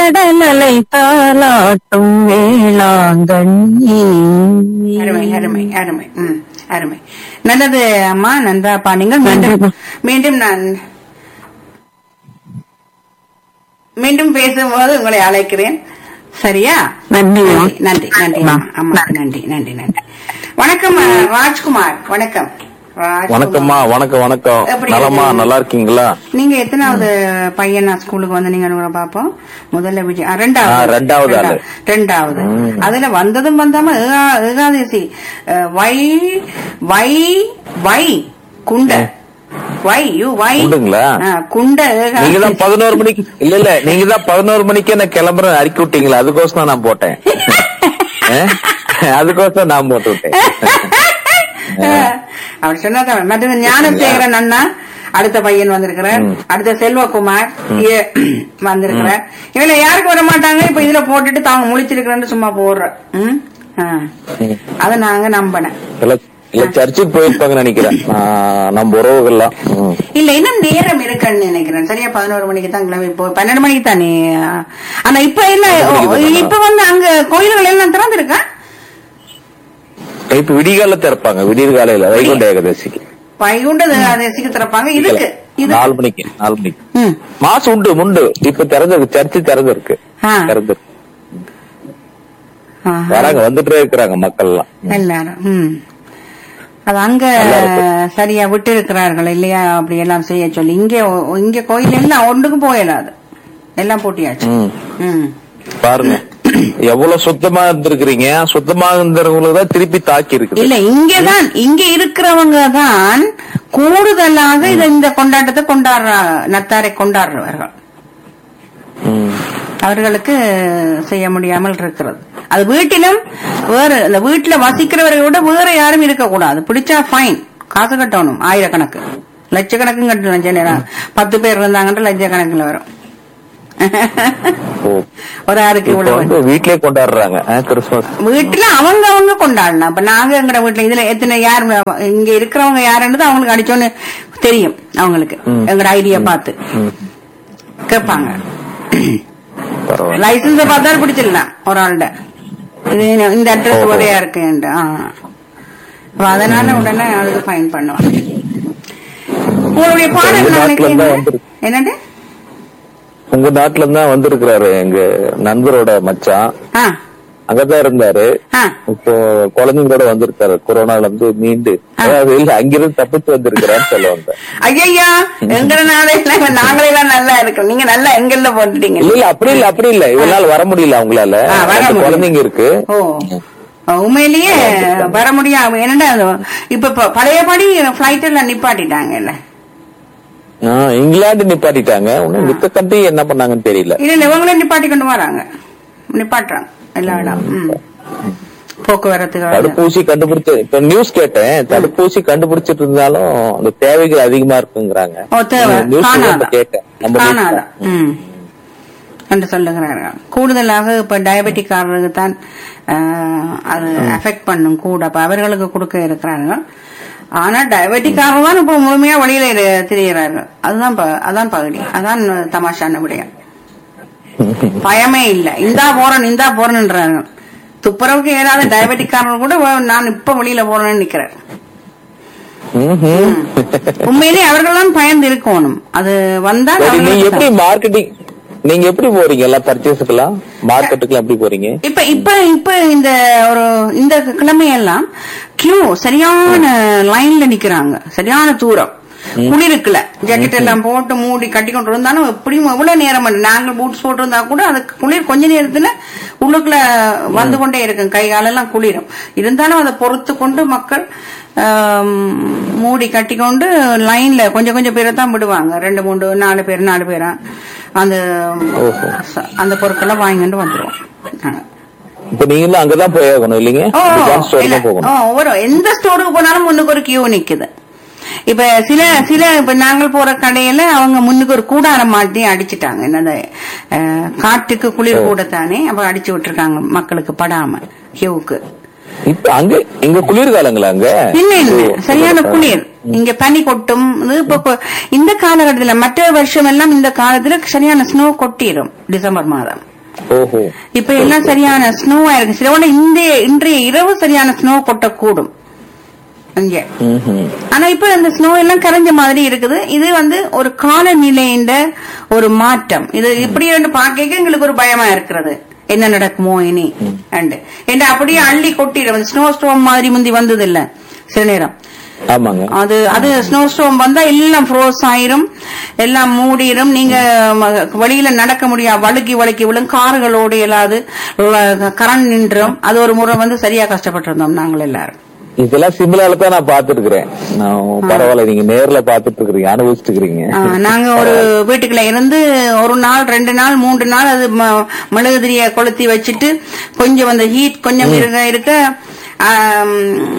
கடல் அலை தாளாட்டும் வேளாங்கண்ணி அருமை அருமை அருமை ம் அருமை நல்லது அம்மா நன்றா பாடுங்கள் மீண்டும் நன்றிம்மா. மீண்டும் நான் மீண்டும் பேசும்போது உங்களை அழைக்கிறேன் சரியா நன்றிம்மா. நன்றி நன்றி நன்றி அம்மா. அம்மாக்கு நன்றி நன்றி நன்றி வணக்கம் அஹ், ராஜ்குமார் வணக்கம் ராஜ்குமார். வணக்கம்மா வணக்கம் வணக்கம் எப்படி நலமா இருக்கீங்க? நல்லா இருக்கீங்களா நீங்க எத்தனாவது பையனா ஸ்கூலுக்கு வந்து நீங்க பாப்போம் முதல்ல விஜய் ஆ, ரெண்டாவது ஆ, ரெண்டாவது ஆளு. ரெண்டாவது அதுல வந்ததும் வந்தாம ஏகா- ஏகாதசி அஹ், வை வை வை குண்ட வை யூ வை உண்டுங்களா? ஆ, குண்ட நீங்க தான் ஏகாதசி பதினோரு மணிக்கு இல்ல இல்ல நீங்க தான் பதினோரு மணிக்கு என்ன கிளம்புறேன் அறிக்கி விட்டீங்களா அதுக்கோசம் தான் நான் போட்டேன் அஹ்? அதுக்கோசம் நான் போட்டு விட்டேன் அவர் சொன்னதான் மற்றது ஞானசேகரன் அண்ணா அடுத்த பையன் வந்திருக்கிறார் அடுத்த செல்வகுமார் ஏ, வந்திருக்கிறார் இவங்க யாருக்கு வர மாட்டாங்க இப்ப இதுல போட்டுட்டு தாங்க முழிச்சிருக்கிறேன்னு சும்மா போடுற ம்? ஆ. அத நாங்க நம்பினேன் இல்ல இல்ல சர்ச்சுக்கு போயிருப்பாங்கன்னு நினைக்கிறேன் ஆஹ், நம்ம உறவுகள்லாம் ம். இல்ல இன்னும் நேரம் இருக்குன்னு நினைக்கிறேன் சரியா பதினோரு மணிக்கு தான் கிளம்பி போ பன்னெண்டு மணிக்கு தானே ஆனா இப்ப இல்ல இப்ப வந்து அங்க கோயில்கள் எல்லாம் திறந்திருக்கா இப்ப விடிகால திறப்பாங்க விடியற் காலையில வைகுண்ட ஏகாதசிக்கு வைகுண்டது தேசிக்கு திறப்பாங்க இதுக்கு இது நாலு மணிக்கு நாலு மணிக்கு ம். மாசம் உண்டு உண்டு இப்ப திறந்திருக்கு சர்ச்சு திறந்திருக்கு ஆ. திறந்திருக்கு ஆஹா. வராங்க வந்துட்டே இருக்கிறாங்க மக்கள் எல்லாம் எல்லாரும் ம். அது அங்க நல்லா இருக்கு. சரியா விட்டு இருக்கிறார்கள் இல்லையா அப்படி எல்லாம் செய்ய சொல்லி இங்க ஒ- இங்க கோயில் எல்லாம் ஒன்றுக்கும் போயிடாது எல்லாம் போட்டியாச்சு ம். ம். பாருங்க எவ்வளவு சுத்தமா இருந்திருக்கிறீங்க சுத்தமா இருந்தவங்களுக்கு தான் திருப்பி தாக்கி இருக்குது இல்ல இங்கதான் இங்க இருக்கிறவங்க தான் கூடுதலாக இத இந்த கொண்டாட்டத்தை கொண்டாடுற நத்தாரை கொண்டாடுறவர்கள் ம். அவர்களுக்கு செய்ய முடியாமல் இருக்கிறது அது வீட்டிலும் வேற இந்த வீட்டுல வசிக்கிறவர்களை விட வேற யாரும் இருக்கக்கூடாது பிடிச்சா ஃபைன் காசு கட்டணும் ஆயிரக்கணக்கு லட்சக்கணக்கும் கட்டணும் சில நேரம். பத்து பேர் இருந்தாங்கன்ற லட்சக்கணக்கில் வரும் ஓ. ஒரு ஆளுக்கு இப்ப இவ்வளவு வந்து வீட்லயே கொண்டாடுறாங்க ஆ, கிறிஸ்துமஸ் வீட்டுல அவங்க அவங்க கொண்டாடணும் அப்ப நாங்க எங்கட வீட்டுல இதுல எத்தனை யார் இங்க இருக்கிறவங்க யாருன்றது அவங்களுக்கு அடிச்சோன்னு தெரியும் அவங்களுக்கு எங்கட ஐடியா பார்த்து ம். கேட்பாங்க பரவாயில்ல லைசன்ஸ் பார்த்தா பிடிச்சிடலாம் ஒரு ஆள்கிட்ட இது இந்த அட்ரஸ் ஓஹோ. ஒரேயா இருக்கு அதனால உடனே அதுக்கு ஃபைன் பண்ணுவாங்க உங்களுடைய பாடல் உங்க நாளைக்கு நாட்டுல என்ன? தான் வந்திருக்கு. என்னண்டு உங்க நாட்டுல தான் வந்திருக்கிறாரு எங்க நண்பரோட மச்சான் ஆ அங்கதான் இருந்தாரு ஆ இப்போ குழந்தைங்களோட வந்திருக்காரு கொரோனால இருந்து மீண்டு அதாவது இல்ல அங்கிருந்து தப்பிச்சு வந்திருக்கிறான்னு சொல்ல வந்தேன் ஐயா எங்கட நாளையில நாங்களே எல்லாம் நல்லா இருக்கோம் நீங்க நல்லா எங்கெல்ல போட்டுட்டீங்க இல்ல இல்ல அப்படி இல்ல அப்படி இல்ல இவனால வர முடியல அவங்களால ஆ, வர ரெண்டு முடியல. குழந்தைங்க இருக்கு ஓ உண்மையிலேயே வர முடியாது என்னடா அது, இப்ப ப- பழையபடி பிளைட் எல்லாம் நிப்பாட்டிட்டாங்கல்ல ஆ, இங்கிலாந்து நிப்பாட்டிட்டாங்க இன்னும் மித்த கண்ட்ரி என்ன பண்ணாங்கன்னு தெரியல இல்ல இல்ல இவங்களே நிப்பாட்டி கொண்டு வராங்க நிப்பாட்டுறாங்க எல்லா இடம் ம். போக்குவரத்து தடுப்பூசி கண்டுபிடிச்சு இப்ப நியூஸ் கேட்டேன் தடுப்பூசி கண்டுபிடிச்சிட்டு இருந்தாலும் அந்த தேவைகள் அதிகமா இருக்குங்கிறாங்க ஓ தேவை நியூஸ் காணாதா கேட்டேன் நம்ம காணாதா ம் என்று சொல்லுகிறார்கள் கூடுதலாக இப்ப டயபெட்டிக்காரர்களுக்கு தான் ஆஹ், அது அஃபெக்ட் பண்ணும் கூட அப்ப அவர்களுக்கு கொடுக்க இருக்கிறாங்க ஆனா டயபெட்டிக்காரர்கள் தான் இப்ப முழுமையா வழியில இரு- திரிகிறார்கள் அதுதான் ப- அதான் பகுதி அதான் தமாஷான விடயம் பயமே இல்ல இந்தா போறேன் இந்தா போறேன்ன்றாங்க துப்புரவுக்கு ஏதாவது டயபெட்டிக்காரர்கள் கூட வ- நான் இப்ப வெளியில போறேன்னு நிக்கிறேன் ம்ஹும். உண்மையிலேயே அவர்கள் தான் பயந்து இருக்கணும் அது வந்தால் சரி, நீங்க அவர்களுக்கு எப்படி மார்க்கெட்டிங் நீங்க எப்படி போறீங்க எல்லாம் பர்ச்சேஸுக்கெல்லாம் மார்க்கெட்டுக்கெல்லாம் எப்படி போறீங்க இப்ப இப்ப இப்ப இந்த ஒரு இந்த கிழமையெல்லாம் கியூ சரியான லைன்ல நிக்கிறாங்க சரியான தூரம் குளிருக்குல ஜாக்கெட் எல்லாம் போட்டு மூடி கட்டி கொண்டு இருந்தாலும் எப்படியும் எவ்வளவு நேரம் பண்ணு. நாங்க பூட்ஸ் போட்டு இருந்தா கூட அது குளிர் கொஞ்ச நேரத்துல உள்ளுக்குள்ள வந்து கொண்டே இருக்கும் கை காலெல்லாம் குளிரும் இருந்தாலும் அதை பொறுத்து கொண்டு மக்கள் ஆம், மூடி கட்டி கொண்டு லைன்ல கொஞ்சம் கொஞ்சம் பேரை தான் விடுவாங்க ரெண்டு மூணு நாலு பேர் நாலு பேரா அந்த அந்த பொருட்களை வாங்கிட்டு வந்துருவோம் நாங்க. இப்ப நீங்களும் அங்கதான் போய் ஆகணும் இல்லைங்க ஓ, டிபார்ட்மெண்ட் ஸ்டோர் இல்ல. தான் போகணும் ஓ, ஒரு எந்த ஸ்டோருக்கு போனாலும் முன்னுக்கு ஒரு கியூ நிக்குது இப்ப சில சில இப்ப நாங்கள் போற கடையில அவங்க முன்னுக்கு ஒரு கூடாரம் மாட்டி அடிச்சிட்டாங்க என்னது அஹ், காட்டுக்கு குளிர் கூடத்தானே அப்ப அடிச்சு விட்டுருக்காங்க மக்களுக்கு படாம கியூவுக்கு இப்ப அங்க இங்க குளிர்காலங்களா அங்க இல்ல இல்ல ஓ, சரியான குளிர் இங்க பனி கொட்டும் இது இப்ப இப்ப இந்த காலகட்டத்துல மற்ற வருஷம் எல்லாம் இந்த காலத்துல சரியான ஸ்னோ கொட்டிடும் டிசம்பர் மாதம் ஓஹோ இப்ப எல்லாம் சரியான ஸ்னோவா இருக்கு சில உடனே இந்த இன்றைய இரவு சரியான ஸ்னோ கொட்டக்கூடும் இங்க ம்ஹும். ஆனா இப்ப இந்த ஸ்னோ எல்லாம் கரைஞ்ச மாதிரி இருக்குது இது வந்து ஒரு காலநிலையின் ஒரு மாற்றம் இது இப்படி ரெண்டு பார்க்க எங்களுக்கு ஒரு பயமா இருக்கிறது என்ன நடக்குமோ இனி அண்டு என்ன அப்படியே அள்ளி கொட்டிடும் ஸ்னோ ஸ்டோம் மாதிரி முந்தி வந்தது இல்ல சில நேரம் ஆமாங்க அது அது ஸ்னோ ஸ்டோம் வந்தா எல்லாம் ஃப்ரோஸ் ஆயிரும் எல்லாம் மூடிரும் நீங்க ம- வெளியில நடக்க முடியாது வழுக்கி வழுக்கி விழும் கார்களோடு இல்லாது கரண்ட் நின்றும் அது ஒரு முறை வந்து சரியா கஷ்டப்பட்டு இருந்தோம் நாங்கள் எல்லாரும் இதெல்லாம் சிம்லால தான் நான் பாத்துட்டு இருக்கிறேன் நான் பரவாயில்ல நீங்க நேர்ல பாத்துட்டு இருக்கிறீங்க அனுபவிச்சுட்டு இருக்கிறீங்க ஆ, நாங்க ஒரு வீட்டுக்குள்ள இருந்து ஒரு நாள் ரெண்டு நாள் மூன்று நாள் அது ம- மெழுகுதிரிய கொளுத்தி வச்சுட்டு கொஞ்சம் அந்த ஹீட் கொஞ்சம் இருக்க இருக்க ஆம்,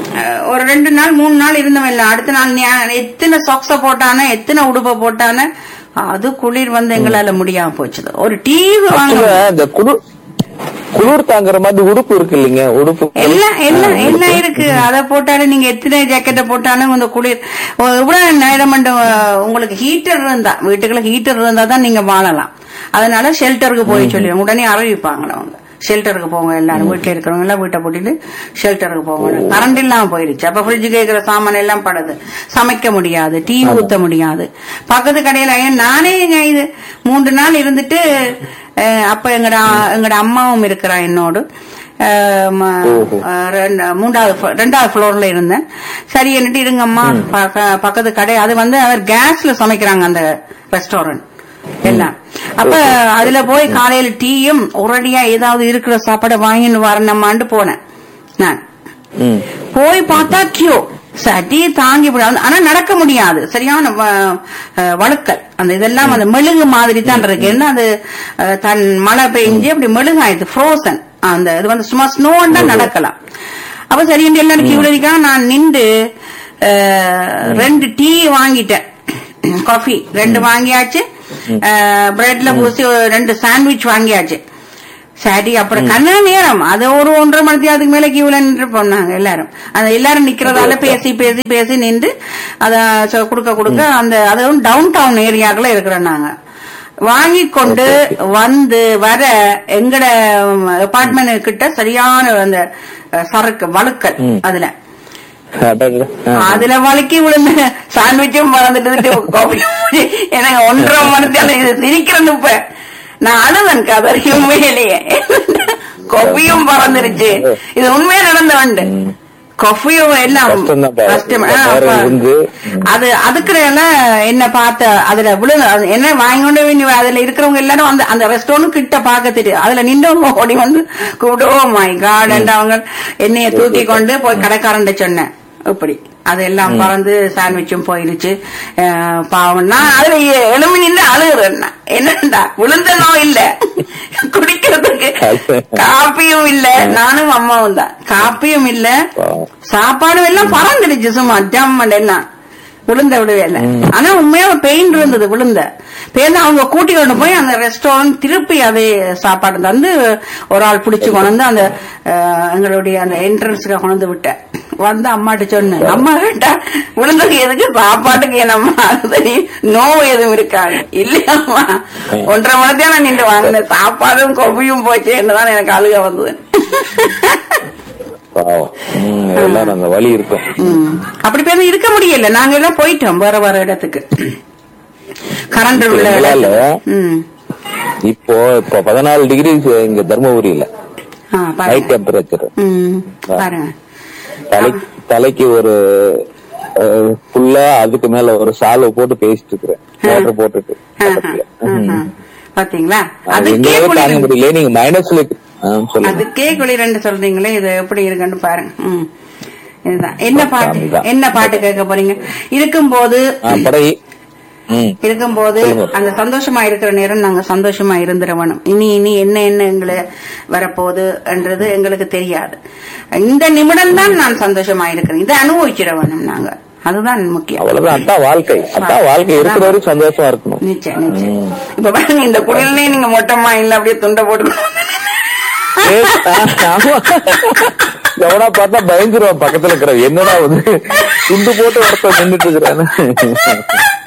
ஒரு ரெண்டு நாள் மூணு நாள் இருந்தவன் இல்ல அடுத்த நாள் ஞா- எத்தனை சொக்ஸ போட்டானே எத்தனை உடுப்ப போட்டானே அது குளிர் வந்து எங்களால முடியாம போச்சுது ஒரு டிவி வாங்க Actually, இந்த குளிர் குளிர் தாங்குற மாதிரி உடுப்பு இருக்கு இல்லைங்க உடுப்பு எல்லாம் எல்லாம் எல்லாம் இருக்கு அத போட்டாலும் நீங்க எத்தனை ஜாக்கெட்ட போட்டாலும் இந்த குளிர் ஒ- இவ்வளவு நேரம் மட்டும், அஹ், உங்களுக்கு ஹீட்டர் இருந்தா வீட்டுக்குள்ள ஹீட்டர் இருந்தா தான் நீங்க வாழலாம் அதனால ஷெல்டருக்கு போய் சொல்லி உடனே அறிவிப்பாங்க அவங்க ஷெல்டருக்கு போங்க எல்லாரும் வீட்டுல இருக்கிறவங்க எல்லாம் வீட்டை போட்டுட்டு ஷெல்டருக்கு போங்க கரண்ட் இல்லாம போயிடுச்சு அப்ப ஃப்ரிட்ஜ் கேட்கிற சாமான் எல்லாம் படுது சமைக்க முடியாது டீ ஊத்த முடியாது பக்கத்து கடையில ஏன் நானே இங்க இது மூன்று நாள் இருந்துட்டு அஹ், அப்ப எங்கட எங்கட அம்மாவும் இருக்கிறா என்னோடு அஹ், ம- அஹ், ரெண்டு- மூன்றாவது flo- ரெண்டாவது ஃப்ளோர்ல இருந்தேன் சரி என்னட்டு இருங்கம்மா பக்க- பக்கத்து கடை அது வந்து அவர் கேஸ்ல சமைக்கிறாங்க அந்த ரெஸ்டாரண்ட் எல்லாம் அப்ப அதுல போய் காலையில டீயும் உடனடியா ஏதாவது இருக்கிற சாப்பாடை வாங்கின்னு வரணுமான்ட்டு போனேன் நான் ம். போய் பார்த்தா கியூ சட்டி தாங்கி விடாது ஆனா நடக்க முடியாது சரியான வ- அஹ் வழுக்கல் அந்த இதெல்லாம் அந்த மெழுகு மாதிரி தான் இருக்கு என்ன அது அஹ், தன் மழை பெஞ்சு அப்படி மெழுகாயிடுது ஃப்ரோசன் அந்த இது வந்து சும்மா ஸ்னோன்னா நடக்கலாம் அப்ப சரி என்று எல்லாரும் கியூல இருக்கா நான் நின்று அஹ், ரெண்டு டீ வாங்கிட்டேன் காஃபி ரெண்டு வாங்கியாச்சு பிரெட்ல பூசி ஒரு ரெண்டு சாண்ட்விச் வாங்கியாச்சு சரி அப்புறம் கண்ண நேரம் அது ஒரு ஒன்றரை மணி அதுக்கு மேல கியூல நின்று போனாங்க எல்லாரும் அந்த எல்லாரும் நிக்கிறதால பேசி பேசி பேசி நின்று அத சொ- கொடுக்க கொடுக்க அந்த அதுவும் டவுன் டவுன் ஏரியாக்குள்ள இருக்கிறோம் நாங்க வாங்கி கொண்டு வந்து வர எங்கட அபார்ட்மெண்ட் கிட்ட சரியான அந்த அஹ், சரக்கு வழுக்கல் அதுல அடடட. ஆ. அதுல வழுக்கி விழுந்த சாண்ட்விச்சும் மறந்துட்டு காஃபி எனக்கு ஒன்றரை மணி இது சிரிக்கிறேன் இப்ப நான் அழுதன் கதறி உண்மையிலேயே கொஃபியும் பறந்துருச்சு இது உண்மையா நடந்த உண்டு கொஃபியும் எல்லாம் கஷ்டம்தான் பாரு. கஷ்டம். ஆ, வேற அப்ப இருந்து, அது அதுக்குள்ள என்ன பார்த்த அதுல விழுந்து அது என்ன வாங்கி கொண்டு போய் நீ அதுல இருக்கிறவங்க எல்லாரும் அந்த அந்த ரெஸ்டாரண்ட் கிட்ட பார்க்க தெரியும் அதுல நின்றவங்க ஓடி வந்து கூப்பிடுவோ மை கார்டன் அவங்க என்னைய தூக்கி கொண்டு போய் கடைக்காரன்ட்ட சொன்னேன் இப்படி அதெல்லாம் பறந்து சாண்ட்விச்சும் போயிடுச்சு அஹ், பாவம் நான் அதுல எலும்பி நின்று அழுகுறேன் நான். என்னடா விழுந்த நோய் இல்ல குடிக்கிறதுக்கு காப்பியும் இல்ல நானும் அம்மாவும் தான் காப்பியும் இல்ல சாப்பாடும் எல்லாம் பறந்துடுச்சு சும்மா ஜம்மன் எல்லாம் விழுந்த விடவே இல்ல ஆனா உண்மையா பெயின் இருந்தது விழுந்த பேருந்து அவங்க கூட்டி கொண்டு போய் அந்த ரெஸ்டாரண்ட் திருப்பி அதே சாப்பாடு தந்து ஒரு ஆள் பிடிச்சு கொண்டு வந்து அந்த அஹ், எங்களுடைய அந்த என்ட்ரன்ஸ்க்கு கொண்டு வந்து விட்டேன் வந்து அம்மாட்ட சொன்னேன் அம்மா கேட்டா விழுந்தது எதுக்கு சாப்பாட்டுக்கு என்னம்மா சரி நோவு எதுவும் இருக்காது இல்லையம்மா ஒன்றரை மணி தான் நான் நின்று வாங்கினேன் சாப்பாடும் கொவ்வியும் போச்சு என்னதான் எனக்கு அழுக வந்தது பாவம் ம், எல்லாரும் அந்த வலி இருக்கும் ம். அப்படி பேர் இருக்க முடியல நாங்க எல்லாம் போயிட்டோம் வேற வேற இடத்துக்கு கரண்ட் உள்ள எங்களால இடத்துக்கு. ம். இப்போ இப்போ பதினாலு டிகிரி இங்க தர்மபுரியில ஆ, ஹை பாருங்க டெம்பரேச்சர் ம், பாருங்க தலை தலைக்கு ஒரு ஃபுல்லா அதுக்கு மேல ஒரு சால்வை போட்டு பேசிட்டு இருக்கிறேன் வாட்டர் போட்டுட்டு பக்கத்துல. ஆஹா. பாத்தீங்களா அது அதுக்கே எங்களால தாங்க குளிர் முடியல நீங்க மைனஸ்ல சொல்லுங்க அதுக்கே குளிரண்டு சொல்றீங்களே இது எப்படி இருக்குன்னு பாருங்க ம். இதுதான் என்ன பாட்டு அதுதான். என்ன பாட்டு கேட்க போறீங்க இருக்கும்போது ஆ, படை ம் இருக்கும்போது சொல்லுங்க. அந்த சந்தோஷமா இருக்கிற நேரம் நாங்க சந்தோஷமா இருந்துடணும் இனி இனி என்ன என்ன எங்களை வரப்போகுது என்றது எங்களுக்கு தெரியாது இந்த நிமிடம் தான் நான் சந்தோஷமா இருக்கிறேன் இதை அனுபவிச்சிட வேணும் நாங்க அதுதான் முக்கியம் அவ்வளவுதான் அதான் வாழ்க்கை அதான் வாழ்க்கை இருக்கிற வரைக்கும் சந்தோஷமா இருக்கணும் நிச்சயம் நிச்சயம் இப்ப பாருங்க இந்த குளிர்லயும் நீங்க மொட்டமா இல்ல அப்படியே துண்டை போட்டு ஏய், ஆமா. எவனா பார்த்தா பயந்துருவான் பக்கத்துல இருக்கிற என்னடா வந்து துண்டு போட்டு ஒருத்தர் நின்றுட்டு இருக்கிறான்னு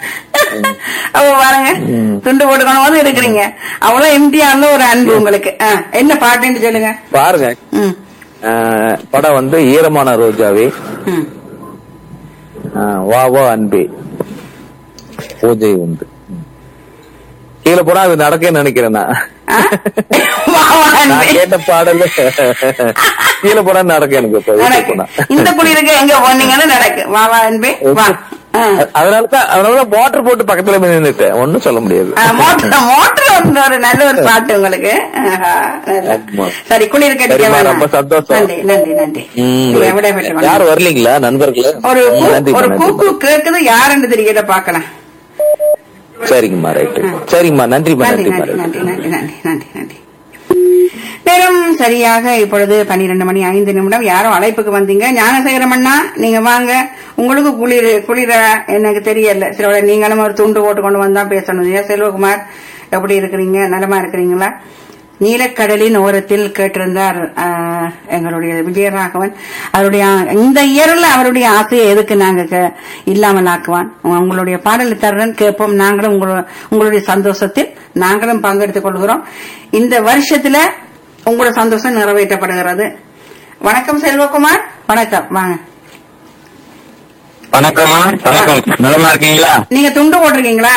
அப்ப பாருங்க துண்டு போட்டுக்கணும் போது இருக்கிறீங்க அவ்வளவு எம்டிஆர்ல ஒரு அன்பு உங்களுக்கு ஆ, என்ன பாட்டுன்னு சொல்லுங்க பாருங்க ம் ஆஹ், படம் வந்து ஈரமான ரோஜாவே ம் ஆஹ், வா வா அன்பே பூஜை உண்டு ம். கீழே போனா அது நடக்க நினைக்கிறேன் நான் ஆ? வா, வா, நான் அன்பே. கேட்ட பாடல கீழே போனா நடக்க எனக்கு இப்ப வீட்டுக்கு நடக்கு போனா இந்த குளிருக்கு எங்க போனீங்கன்னு நடக்கு வா வா அன்பே வா ஆ. அதனாலதான் அதனாலதான் மோட்டர் போட்டு பக்கத்துல போய் நின்னுட்டேன் ஒண்ணும் சொல்ல முடியாது ஆ, மோட்டர் மோட்டர் ஒன்று ஒரு நல்ல ஒரு பாட்டு உங்களுக்கு ஆஹா, நல்லா. ஆமா. சரி குளிர் கட்டிக்க சரிம்மா, வேணாம் ரொம்ப சந்தோஷம். நன்றி நன்றி நன்றி ம், இப்ப எവിടെ பெற்று கொண்டு- யாரும் வரலீங்களா நண்பர்களே ஒரு ம், கூ- நன்றிம்மா, ஒரு நன்றிம்மா. கூக்கு கேக்குது யாருன்னு தெரியல பாக்கலாம் சரிங்கம்மா ரைட்டு சரிங்கம்மா நன்றிம்மா நன்றி நன்றிம்மா நன்றி ரைட்டு நன்றி நன்றி நன்றி நன்றி நன்றி நேரம் சரியாக இப்பொழுது பன்னிரண்டு மணி ஐந்து நிமிடம் யாரோ அழைப்புக்கு வந்தீங்க ஞானசேகரம் அண்ணா நீங்க வாங்க உங்களுக்கு குளிர் குளிர எனக்கு தெரியல சில நீங்களும் ஒரு துண்டு போட்டு கொண்டு வந்தா பேசணும் ஏன் செல்வகுமார் எப்படி இருக்கிறீங்க நலமா இருக்கிறீங்களா நீலக்கடலின் ஓரத்தில் கேட்டிருந்தார் ஆஹ், எங்களுடைய விஜயராகவன் அவருடைய இந்த இயர்ல அவருடைய ஆசையை எதுக்கு நாங்க கே- இல்லாமல் ஆக்குவான் உங்களுடைய பாடலை தருடன் கேட்போம் நாங்களும் உங்களோ- உங்களுடைய சந்தோஷத்தில் நாங்களும் பங்கெடுத்துக் கொள்கிறோம் இந்த வருஷத்துல உங்களோட சந்தோஷம் நிறைவேற்றப்படுகிறது வணக்கம் செல்வகுமார் வணக்கம் வாங்க வணக்கம்மா வணக்கம் நலமா இருக்கீங்களா நீங்க துண்டு போட்டிருக்கீங்களா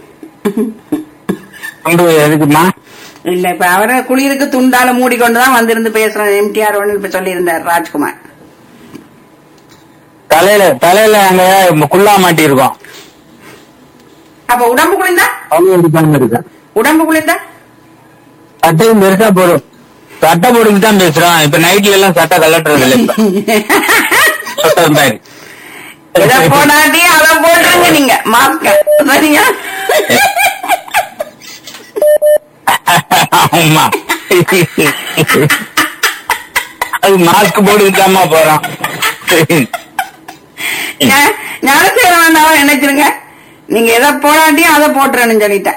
கொண்டு எதுக்குமா இல்ல இப்ப அவரை குளிருக்கு துண்டால மூடிக்கொண்டுதான் வந்திருந்து பேசுறேன் எம்டிஆர் ஒன்னு இப்ப சொல்லியிருந்தார் ராஜ்குமார் தலையில தலையில அங்க குள்ளா மாட்டி இருக்கோம் அப்ப உடம்பு குளிந்தா அவங்க எடுக்காம இருக்கேன் உடம்பு குளிந்தா சட்டையும் பெருசா போடும் சட்டை போட்டுக்கு தான் பேசுறோம் இப்ப நைட்ல எல்லாம் சட்டை கலட்டுறது இல்லை இப்ப சட்டை மாதிரி இத போடாட்டி அத போட்டுருங்க நீங்க மாஸ்க சரியா ஆமா அது மாஸ்க் போட்டுக்கிட்டாமா போறான் ஞா- ஞானசேகரன் வேண்டாம் நினைச்சிருங்க நீங்க எதை போடாட்டியும் அதை போட்டுறேன்னு சொல்லிட்டேன்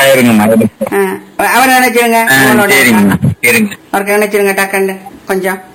இருங்கம்மா ஆ, அவரை நினைச்சிருங்க ஆ, உங்களோட சரிங்கம்மா சரிங்க அவருக்கு நினைச்சிருங்க டக்குன்னு கொஞ்சம்